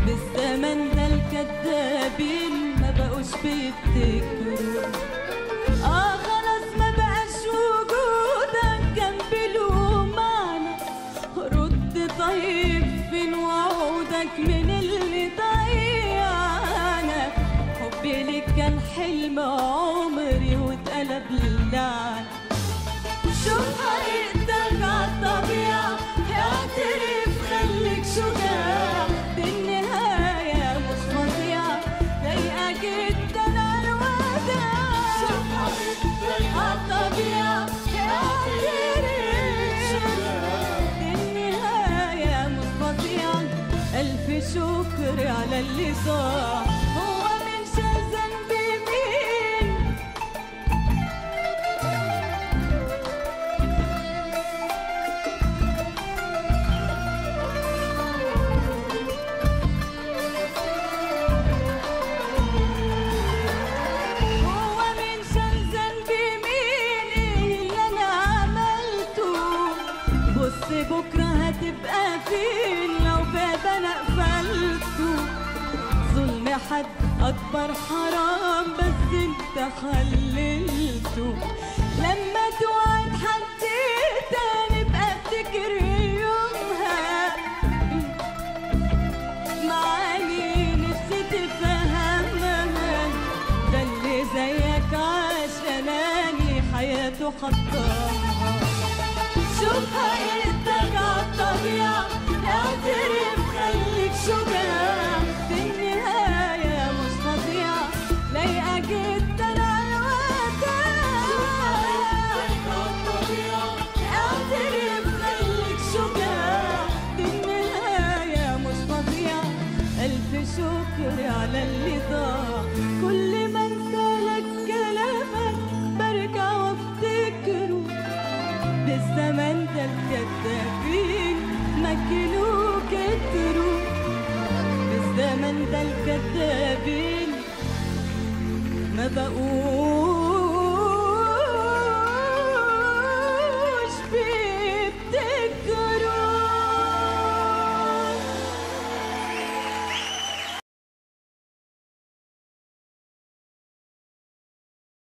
بالزمن ده الكدابين ما بقوش بيفتكروا اه خلاص ما بقاش وجودك جنبي له معنى رد طيب فين وعودك من اللي ضيعنا حبي ليك كان حلم عمري واتقلب لعنة شوف حقيقتك عالطبيعة اعترف خليك شجاع دي النهاية مش فظيعة ضايقة جدا عالوداع شوف حقيقتك عالطبيعة اعترف دي النهاية مش فظيعة ألف شكر على اللي صار هو من شال ذنبي مين هو من شال ذنبي مين ايه اللي انا عملته بص بكره هتبقى فين لو باب انا قفلته ظلم حد اكبر حرام بس انت خللته لما توعد حد تاني بقى افتكر يومها معاني نفسي تفهمها ده اللي زيك عشاناني حياته حطمها شوف حقيقتك عالطبيعة اعترف خليك شجاع في النهاية مش فظيعة لايقة جدا عالوداع اعترف خليك شجاع دي النهاية مش فظيعة ألف شكر على اللي ضاع كل ما انسالك كلامك برجع وافتكره بالزمن ده الكدابين مكنوا كتروا بالزمن ده الكدابين ما بقوش